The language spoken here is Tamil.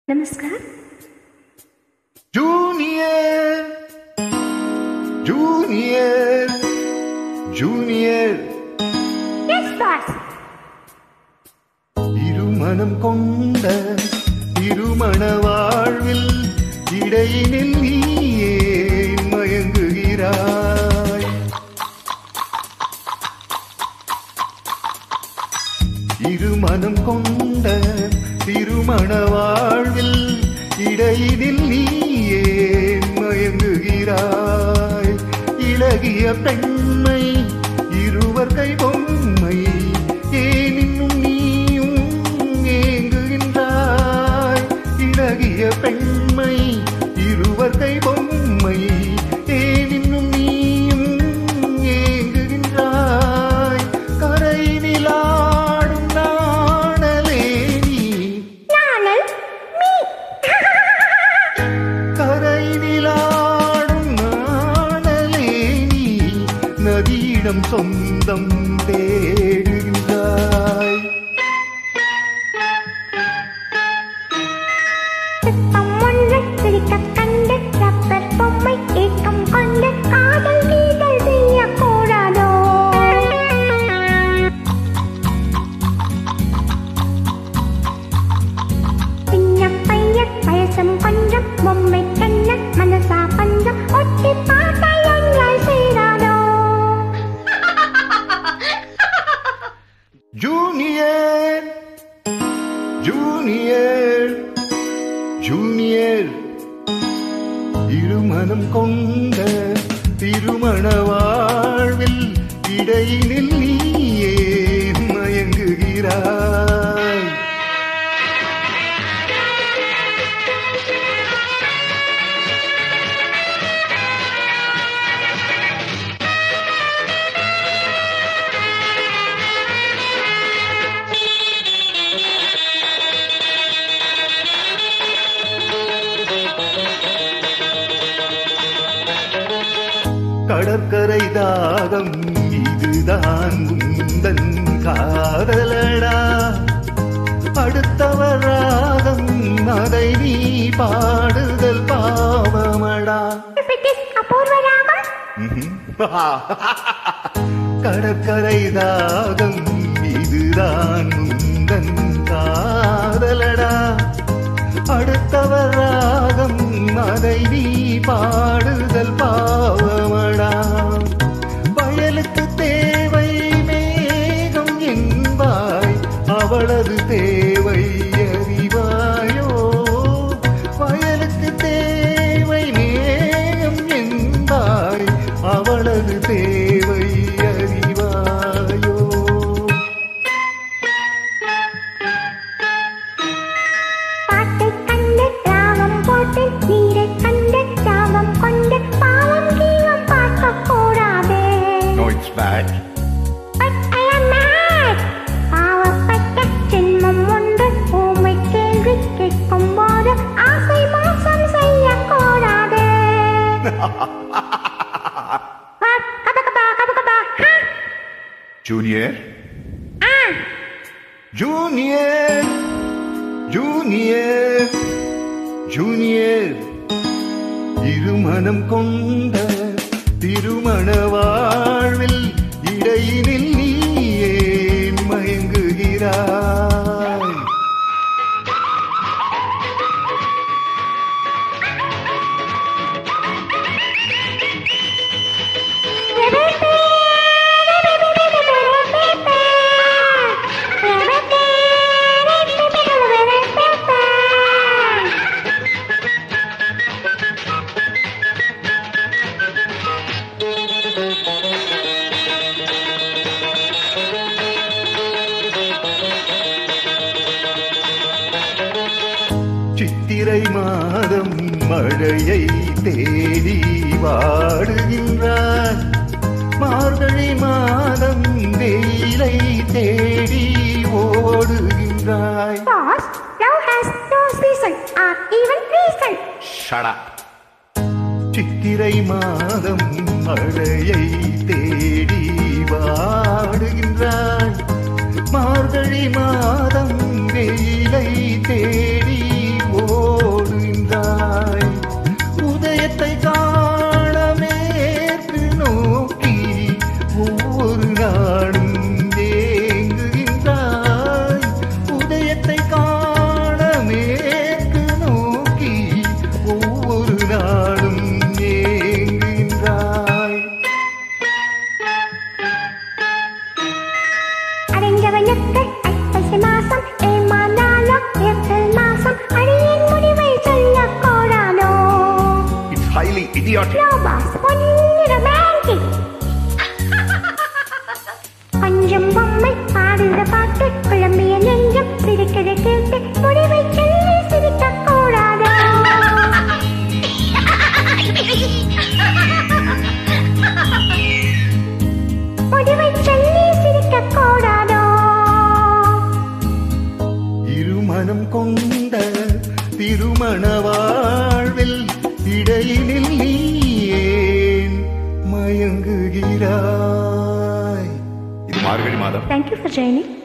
नमस्कार junior junior junior yes boss இருமனம் கொண்ட திருமண வாழ்வில் இடையினில் நீயே மயங்குகிறாய் இருமனம் கொண்ட திருமண வாழ்வில் இடையினில் நீயே மயங்குகிறாய் இளகிய பெண்மை இருவர் கை பொம்மை ஏன் இன்னும் நீயும் ஏங்குகின்றாய் இளகிய பெண்மை இருவர் கை பொம்மை ஏன் இன்னும் நீயும் ஏங்குகின்றாய் கரையினில் ஆடும் நாணலே நீ नानल मी கரையினில் ஆடும் நாணலே நீ நதியிடம் சொந்தம் தேடுகின்றாய் சிற்பம் ஒன்று சிரிக்கக் கண்டு ரப்பர் பொம்மை ஏக்கம் கொண்டு காதல் கீதல் செய்யக்கூடாதோ சின்ன பையன் வயசும் கொஞ்சம் பொம்மை கண்ண மனசா பஞ்சம் ஒட்டி பார்த்தால் ஒன்றாய் சேராதோ ஜூனியர் ஜூனியர் ஜூனியர் இருமனம் கொண்ட திருமண வாழ்வில் இடையினில் நீயே மயங்குகிறாய் கடற்கரை தாகம் இதுதான் உந்தன் காதலடா அடுத்தவர் ராகம் அதை நீ பாடுதல் பாவமடா If it is அபூர்வ ராகம் ம்ஹும். கடற்கரை தாகம் இதுதான் உந்தன் காதலடா அடுத்தவர் ராகம் அதை நீ பாடுதல் பாவமடா வயலுக்கு தேவை மேகம் என்பாய் அவளது தேவை அறிவாயோ வயலுக்கு தேவை மேகம் என்பாய் அவளது தேவை அறிவாயோ பாட்டைக் கண்டு ராகம் போட்டு நீரைக் கண்டு தாகம் கொண்டு பாவம் கீவம் பார்க்கக் கூடாதே No, it's bad. But I am mad. பாவப்பட்ட ஜென்மம் ஒன்று ஊமை கேள்வி கேட்கும் போது ஆசை மோசம் செய்யக்கூடாது ஆ, கபகபா, கபகபா, ஹா, ஜூனியர் ஆ. ஜூனியர் ஜூனியர் ஜூனியர் இருமனம் கொண்ட திருமண வாழ்வில் இடையினில் நீயே மயங்குகிறாய் சித்திரை மாதம் மழையை தேடி வாடுகின்றார் மார்கழி மாதம் வெயிலை தேடி ஓடுகின்றாய் Boss, love has no season or even reason. சித்திரை மாதம் மழையை தேடி வாடுகின்றாய் மார்கழி மாதம் வெயிலை தேடி ஓ திருமண வாழ்வில் இடையினில் நீ ஏன் மயங்குகிறாய் இது மார்கழி மாதம் தேங்க்யூ ஃபார் ஜாயினிங்